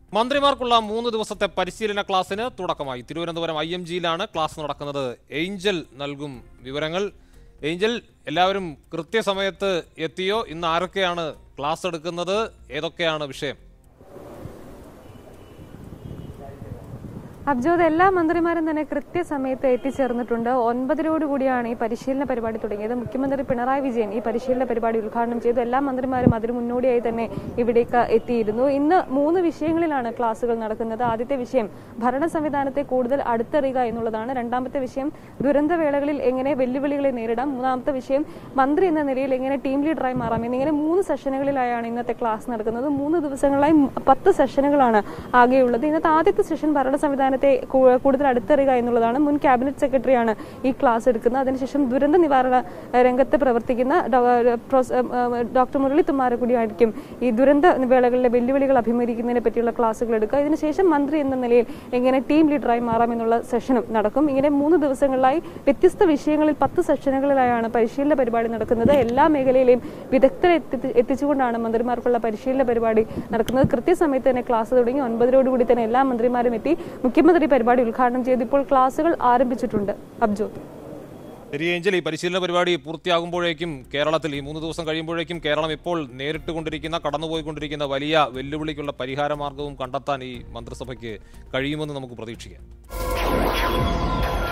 മന്ത്രിമാർക്കുള്ള മൂന്ന് ദിവസത്തെ പരിശീലന ക്ലാസ്സിന് തുടക്കമായി തിരുവനന്തപുരം ഐ എം ജിയിലാണ് ക്ലാസ് നടക്കുന്നത് ഏഞ്ചൽ നൽകും വിവരങ്ങൾ ഏഞ്ചൽ എല്ലാവരും കൃത്യസമയത്ത് എത്തിയോ ഇന്ന് ആരൊക്കെയാണ് ക്ലാസ് എടുക്കുന്നത് ഏതൊക്കെയാണ് വിഷയം അബ്ജോദ് എല്ലാ മന്ത്രിമാരും തന്നെ കൃത്യസമയത്ത് എത്തിച്ചേർന്നിട്ടുണ്ട് ഒൻപതിനോട് കൂടിയാണ് ഈ പരിശീലന പരിപാടി തുടങ്ങിയത് മുഖ്യമന്ത്രി പിണറായി വിജയൻ ഈ പരിശീലന പരിപാടി ഉദ്ഘാടനം ചെയ്തു എല്ലാ മന്ത്രിമാരും അതിനു മുന്നോടിയായി തന്നെ ഇവിടേക്ക് എത്തിയിരുന്നു ഇന്ന് മൂന്ന് വിഷയങ്ങളിലാണ് ക്ലാസുകൾ നടക്കുന്നത് ആദ്യത്തെ വിഷയം ഭരണ സംവിധാനത്തെ കൂടുതൽ അടുത്തറിയുക എന്നുള്ളതാണ് രണ്ടാമത്തെ വിഷയം ദുരന്തവേളകളിൽ എങ്ങനെ വെല്ലുവിളികളെ നേരിടാം മൂന്നാമത്തെ വിഷയം മന്ത്രി എന്ന നിലയിൽ എങ്ങനെ ടീം ലീഡറായി മാറാം എന്നിങ്ങനെ മൂന്ന് സെഷനുകളിലായാണ് ഇന്നത്തെ ക്ലാസ് നടക്കുന്നത് മൂന്ന് ദിവസങ്ങളായി പത്ത് സെഷനുകളാണ് ആകെയുള്ളത് ഇന്നത്തെ ആദ്യത്തെ സെഷൻ ഭരണ സംവിധാനത്തെ കൂ- കൂടുതൽ അടുത്തറിയുക എന്നുള്ളതാണ് മുൻ ക്യാബിനറ്റ് സെക്രട്ടറിയാണ് ഈ ക്ലാസ് എടുക്കുന്നത് അതിനുശേഷം ദുരന്ത നിവാരണ ഏഹ്, രംഗത്ത് പ്രവർത്തിക്കുന്ന ഡോ- ഏഹ്, പ്രൊസ്- ഏഹ്, ഡോക്ടർ മുരളി തുമ്മാരക്കുടി ആയിരിക്കും ഈ ദുരന്ത വേളകളിലെ വെല്ലുവിളികൾ അഭിമുഖീകരിക്കുന്നതിനെ പറ്റിയുള്ള ക്ലാസ്സുകൾ എടുക്കുക ഇതിനുശേഷം മന്ത്രി എന്ന നിലയിൽ എങ്ങനെ ടീം ലീഡറായി മാറാം എന്നുള്ള സെഷനും നടക്കും ഇങ്ങനെ മൂന്ന് ദിവസങ്ങളിലായി വ്യത്യസ്ത വിഷയങ്ങളിൽ പത്ത് സെഷനുകളിലായാണ് പരിശീലന പരിപാടി നടക്കുന്നത് എല്ലാ മേഖലയിലെയും വിദഗ്ധരെ എത്തി- എത്തിച്ചുകൊണ്ടാണ് മന്ത്രിമാർക്കുള്ള പരിശീലന പരിപാടി നടക്കുന്നത് കൃത്യസമയത്ത് തന്നെ ക്ലാസ് തുടങ്ങി ഒൻപതരോടുകൂടി തന്നെ എല്ലാ മന്ത്രിമാരും എത്തി മുഖ്യമന്ത്രി പരിപാടി ഉദ്ഘാടനം ചെയ്ത് ഇപ്പോൾ ക്ലാസുകൾ ആരംഭിച്ചിട്ടുണ്ട് അബ്ജോത് ശരി ഏഞ്ചൽ ഈ പരിശീലന പരിപാടി പൂർത്തിയാകുമ്പോഴേക്കും കേരളത്തിൽ ഈ മൂന്ന് ദിവസം കഴിയുമ്പോഴേക്കും കേരളം ഇപ്പോൾ നേരിട്ട് കൊണ്ടിരിക്കുന്ന കടന്നുപോയിക്കൊണ്ടിരിക്കുന്ന വലിയ വെല്ലുവിളിക്കുള്ള പരിഹാര മാർഗവും കണ്ടെത്താൻ ഈ മന്ത്രിസഭയ്ക്ക് കഴിയുമെന്ന് നമുക്ക് പ്രതീക്ഷിക്കാം